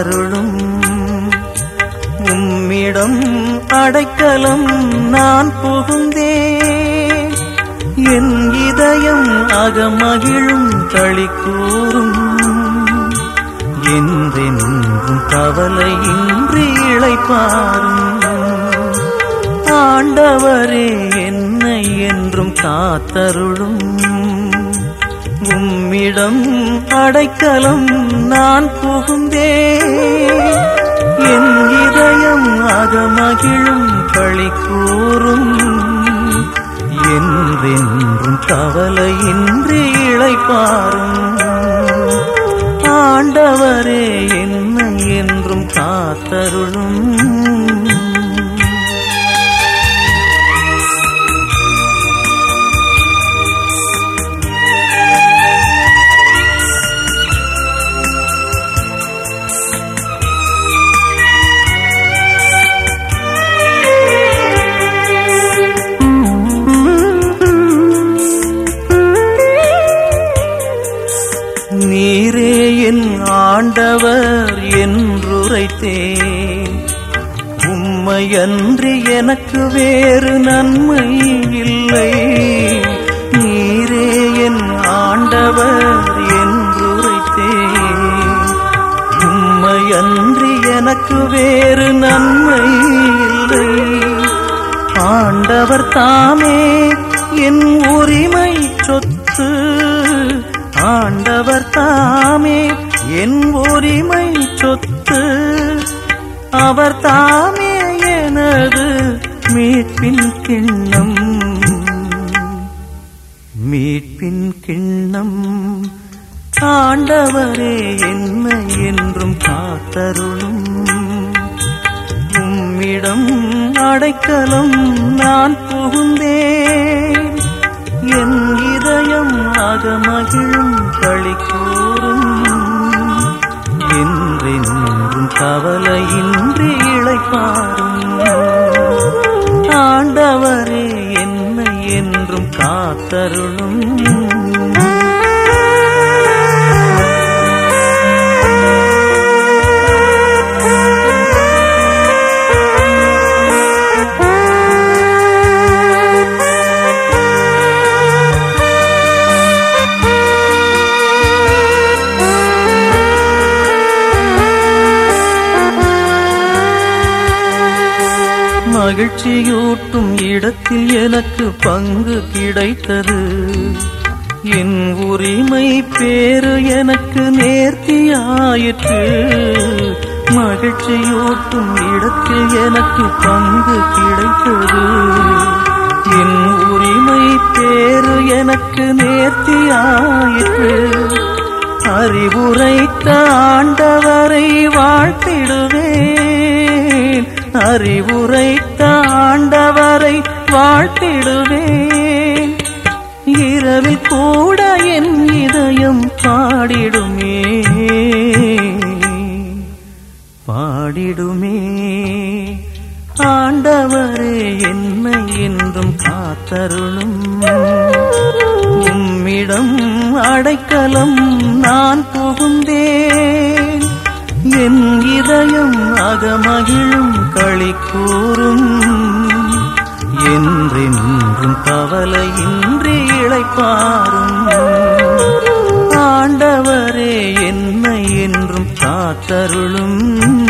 காத்தருளும் உம்மிடம் அடைக்கலம் நான் புகுந்தேன் என் இதயம் அகமகிழும் களி கூறும் என்றென்றும் கவலையின்றி இளைப்பாரும் ஆண்டவரே என்னை என்றும் காத்தருளும் உம்மிடம் அடைக்கலம் நான் புகுந்தேன் என் இதயம் அகமகிழும் களி கூறும் என்றென்றும் கவலையின்றி இளைப்பாரும் ஆண்டவரே என்னை என்றும் காத்தருளும் நீரே என் ஆண்டவர் என்றுரைத்தேன் உம்மையன்றி எனக்கு வேறு நன்மை இல்லை நீரே என் ஆண்டவர் என்றுரைத்தேன் உம்மையன்றி எனக்கு வேறு நன்மை இல்லை ஆண்டவர் தாமே என் உரிமை சொத்து ஆண்டவர் தாமே என் உரிமை சொத்து அவர் தாமே எனது மீட்பின் கிண்ணம் மீட்பின் கிண்ணம் ஆண்டவரே என்னை என்றும் காத்தருளும் உம்மிடம் அடைக்கலம் நான் புகுந்தேன் என் இதயம் அகமகிழும் களி கூறும் என்றென்றும் கவலையின்றி இளைப்பாரும் ஆண்டவரே என்னை என்றும் காத்தருளும் மகிழ்ச்சியூட்டும் இடத்தில் எனக்கு பங்கு கிடைத்தது என் உரிமை பேரு எனக்கு நேர்த்தியாயிற்று மகிழ்ச்சியூட்டும் இடத்தில் எனக்கு பங்கு கிடைத்தது என் உரிமை பேரு எனக்கு நேர்த்தியாயிற்று அறிவுரைத்த ஆண்டவரை வாழ்த்திடுவேன் அறிவுரைத்த ஆண்டவரை வாழ்த்திடுவேன் இரவில் கூட என் இதயம் பாடிடுமே பாடிடுமே ஆண்டவரே என்னை என்றும் காத்தருளும் உம்மிடம் அடைக்கலம் நான் புகுந்தேன் என் இதயம் அகமகிழும் களி கூறும் என்றென்றும் கவலையின்றி இளைப்பாரும் ஆண்டவரே என்னை என்றும் காத்தருளும்